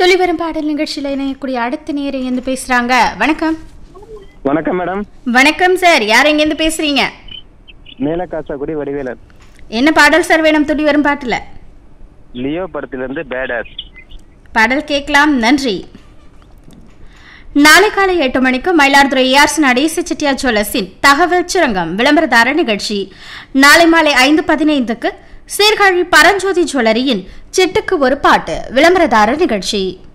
துளிவரும் பாடல் நிகழ்ச்சியில் இணையக்கூடிய அடுத்த நேரம் எங்கேருந்து பேசுறாங்க வணக்கம் வணக்கம் மேடம் வணக்கம் சார் யார் எங்கேருந்து பேசுறீங்க மேலக்காசாக்குடி வடிவேலர் என்ன பாடல் சார் வேணும் துளி வரும் பாட்டுல லியோ படத்திலிருந்து பேடர் பாடல் கேட்கலாம் நன்றி நாளை காலை எட்டு மணிக்கு மயிலாடுதுறை ஏஆர்சி நடேச செட்டியார் ஜுவல்லர்ஸின் தகவல் சுரங்கம் விளம்பரதார நிகழ்ச்சி நாளை மாலை ஐந்து பதினைந்துக்கு சீர்காழி பரஞ்சோதி ஜுவல்லரியின் சிட்டுக்கு ஒரு பாட்டு விளம்பரதார நிகழ்ச்சி